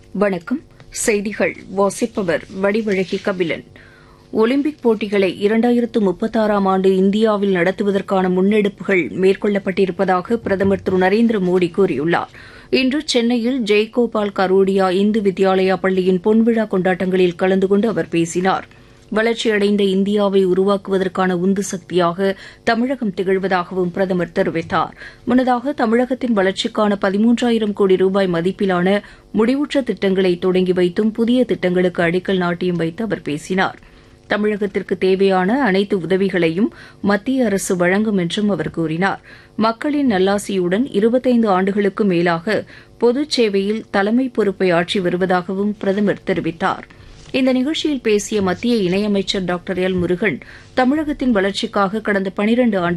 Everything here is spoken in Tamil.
வணக்கம் செய்திகள் வாசிப்பவர் வடிவழகி கபிலன் ஒலிம்பிக் போட்டிகளை இரண்டாயிரத்து முப்பத்தாறாம் ஆண்டு இந்தியாவில் நடத்துவதற்கான முன்னெடுப்புகள் மேற்கொள்ளப்பட்டிருப்பதாக பிரதமர் திரு நரேந்திர மோடி கூறியுள்ளார் இன்று சென்னையில் ஜெய்கோபால் கரோடியா இந்து வித்யாலயா பள்ளியின் பொன்விழா கொண்டாட்டங்களில் கலந்து கொண்டு அவர் பேசினார் வளர்ச்சியடைந்த இந்தியாவை உருவாக்குவதற்கான உந்து சக்தியாக தமிழகம் திகழ்வதாகவும் பிரதமர் தெரிவித்தார் முன்னதாக தமிழகத்தின் வளர்ச்சிக்கான பதிமூன்றாயிரம் கோடி ரூபாய் மதிப்பிலான முடிவுற்ற திட்டங்களை தொடங்கி வைத்தும் புதிய திட்டங்களுக்கு அடிக்கல் நாட்டியும் வைத்து அவர் பேசினார் தமிழகத்திற்கு தேவையான அனைத்து உதவிகளையும் மத்திய அரசு வழங்கும் என்றும் அவர் கூறினார் மக்களின் நல்லாசியுடன் இருபத்தைந்து ஆண்டுகளுக்கு மேலாக பொதுச் சேவையில் தலைமை பொறுப்பை ஆற்றி வருவதாகவும் பிரதமர் தெரிவித்தார் இந்த நிகழ்ச்சியில் பேசிய மத்திய இணையமைச்சர் டாக்டர் எல் முருகன் தமிழகத்தின் வளர்ச்சிக்காக கடந்த பனிரண்டு ஆண்டு